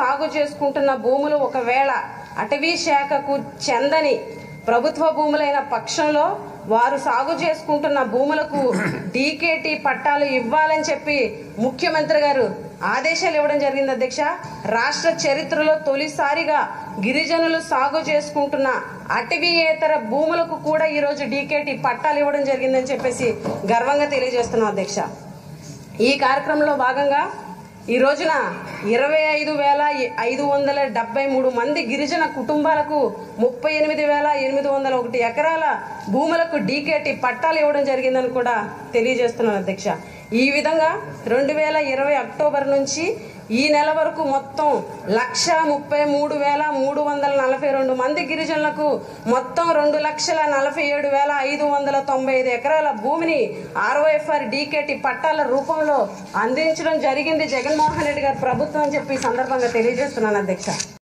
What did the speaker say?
సాగు చేసుకుంటున్న భూములు ఒకవేళ అటవీ శాఖకు చెందని ప్రభుత్వ భూములైన పక్షంలో వారు సాగు చేసుకుంటున్న భూములకు డీకేటీ పట్టాలు ఇవ్వాలని చెప్పి ముఖ్యమంత్రి గారు ఆదేశాలు ఇవ్వడం జరిగింది అధ్యక్ష రాష్ట్ర చరిత్రలో తొలిసారిగా గిరిజనులు సాగు చేసుకుంటున్న అటవీయేతర భూములకు కూడా ఈరోజు డీకేటీ పట్టాలు ఇవ్వడం జరిగిందని చెప్పేసి గర్వంగా తెలియజేస్తున్నాం అధ్యక్ష ఈ కార్యక్రమంలో భాగంగా ఈ రోజున ఇరవై ఐదు వేల ఐదు వందల డెబ్బై మూడు మంది గిరిజన కుటుంబాలకు ముప్పై ఎనిమిది వేల ఎనిమిది వందల ఒకటి ఎకరాల భూములకు డీకేటీ పట్టాలు ఇవ్వడం జరిగిందని కూడా తెలియజేస్తున్నాను అధ్యక్ష ఈ విధంగా రెండు వేల ఇరవై అక్టోబర్ నుంచి ఈ నెల వరకు మొత్తం లక్ష ముప్పై మూడు వేల మూడు వందల నలభై రెండు మంది గిరిజనులకు మొత్తం రెండు లక్షల నలభై ఏడు వేల ఐదు వందల తొంభై ఐదు ఎకరాల భూమిని ఆర్ఓఎఫ్ఆర్ డీకేటీ పట్టాల రూపంలో అందించడం జరిగింది జగన్మోహన్ రెడ్డి గారి ప్రభుత్వం అని చెప్పి ఈ సందర్భంగా తెలియజేస్తున్నాను అధ్యక్ష